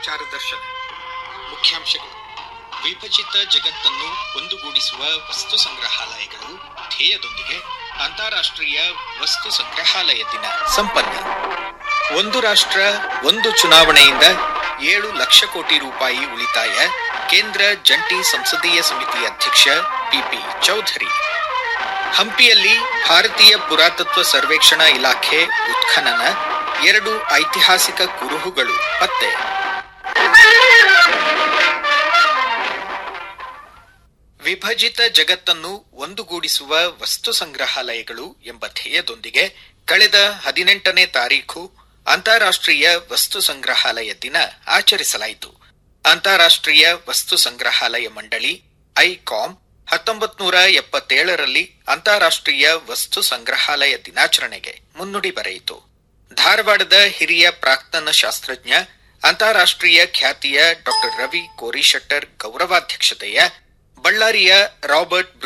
ಸಮಾಚಾರ ದರ್ಶನ ಮುಖ್ಯಾಂಶಗಳು ವಿಭಜಿತ ಜಗತ್ತನ್ನು ಒಂದುಗೂಡಿಸುವ ವಸ್ತು ಸಂಗ್ರಹಾಲಯಗಳು ಧ್ಯೇಯದೊಂದಿಗೆ ಅಂತಾರಾಷ್ಟ್ರೀಯ ವಸ್ತು ಸಂಗ್ರಹಾಲಯ ದಿನ ಸಂಪನ್ನ ಒಂದು ರಾಷ್ಟ್ರ ಒಂದು ಚುನಾವಣೆಯಿಂದ ಏಳು ಲಕ್ಷ ಕೋಟಿ ರೂಪಾಯಿ ಉಳಿತಾಯ ಕೇಂದ್ರ ಜಂಟಿ ಸಂಸದೀಯ ಸಮಿತಿ ಅಧ್ಯಕ್ಷ ಪಿಪಿ ಚೌಧರಿ ಹಂಪಿಯಲ್ಲಿ ಭಾರತೀಯ ಪುರಾತತ್ವ ಸರ್ವೇಕ್ಷಣಾ ಇಲಾಖೆ ಉತ್ಖನನ ಎರಡು ಐತಿಹಾಸಿಕ ಕುರುಹುಗಳು ಪತ್ತೆ ವಿಭಜಿತ ಜಗತ್ತನ್ನು ಒಂದುಗೂಡಿಸುವ ವಸ್ತು ಸಂಗ್ರಹಾಲಯಗಳು ಎಂಬ ಧ್ಯೇಯದೊಂದಿಗೆ ಕಳೆದ ಹದಿನೆಂಟನೇ ತಾರೀಖು ಅಂತಾರಾಷ್ಟ್ರೀಯ ವಸ್ತು ಸಂಗ್ರಹಾಲಯ ದಿನ ಆಚರಿಸಲಾಯಿತು ಅಂತಾರಾಷ್ಟ್ರೀಯ ವಸ್ತು ಸಂಗ್ರಹಾಲಯ ಮಂಡಳಿ ಐಕಾಮ್ ಹತ್ತೊಂಬತ್ ನೂರ ಎಪ್ಪತ್ತೇಳರಲ್ಲಿ ಅಂತಾರಾಷ್ಟ್ರೀಯ ವಸ್ತು ಸಂಗ್ರಹಾಲಯ ದಿನಾಚರಣೆಗೆ ಮುನ್ನುಡಿ ಬರೆಯಿತು ಧಾರವಾಡದ ಹಿರಿಯ ಪ್ರಾಕ್ತನ ಶಾಸ್ತ್ರಜ್ಞ ಅಂತಾರಾಷ್ಟ್ರೀಯ ಖ್ಯಾತಿಯ ಡಾಕ್ಟರ್ ರವಿ ಕೋರಿಶೆಟ್ಟರ್ ಗೌರವಾಧ್ಯಕ್ಷತೆಯ ಬಳ್ಳಾರಿಯ ರಾಬರ್ಟ್